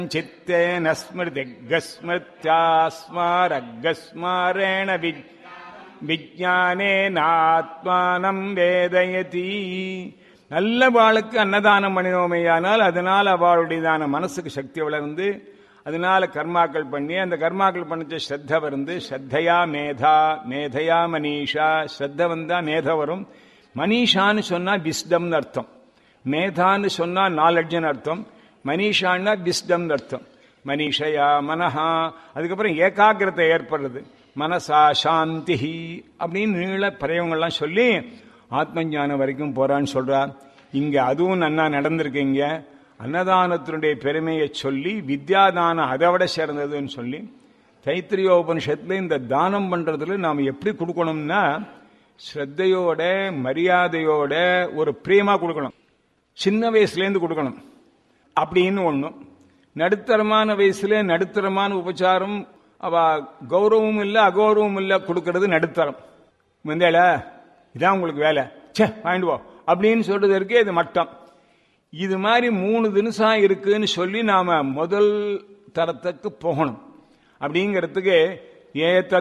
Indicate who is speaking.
Speaker 1: चित्तेन स्मृतिगस्मृत्यास्मारगस्मारेण विज् விஜானேனாத்மானம் வேதயதி நல்ல வாளுக்கு அன்னதானம் பண்ணினோமையானால் அதனால் அவளுடையதான மனசுக்கு சக்தி வளர்ந்து அதனால கர்மாக்கள் பண்ணி அந்த கர்மாக்கள் பண்ணிச்ச ஸ்ரத்த வந்து ஸ்ரத்தையா மேதா மேதையா மனிஷா ஸ்ரத்த வந்தா மேத வரும் மனிஷான்னு சொன்னா விஸ்டம்னு அர்த்தம் மேதான்னு சொன்னா நாலெட்ஜ்னு அர்த்தம் மனிஷான்னா விஸ்டம்னு அர்த்தம் மனிஷயா மனஹா அதுக்கப்புறம் ஏகாகிரத்தை ஏற்படுறது மனசா சாந்தி அப்படின்னு நீள பிரயோகங்கள்லாம் சொல்லி ஆத்ம ஞானம் வரைக்கும் போறான்னு சொல்றா இங்க அதுவும் நன்னா நடந்திருக்கு இங்க அன்னதானத்தினுடைய பெருமையை சொல்லி வித்யாதானம் அதை விட சிறந்ததுன்னு சொல்லி தைத்திரியோபனிஷத்துல இந்த தானம் பண்றதுல நாம் எப்படி கொடுக்கணும்னா ஸ்ரத்தையோட மரியாதையோட ஒரு பிரேமா கொடுக்கணும் சின்ன வயசுலேருந்து கொடுக்கணும் அப்படின்னு ஒன்றும் நடுத்தரமான வயசுல நடுத்தரமான உபச்சாரம் அவ கௌரவம் இல்லை அகௌரவம் இல்லை கொடுக்கறது நடுத்தரம் வந்தேல இதான் உங்களுக்கு வேலை சே வாங்கிட்டு போ அப்படின்னு சொல்றதற்கு இது மட்டம் இது மாதிரி மூணு தினசம் இருக்குன்னு சொல்லி நாம முதல் தரத்துக்கு போகணும் அப்படிங்கிறதுக்கு ஏத்த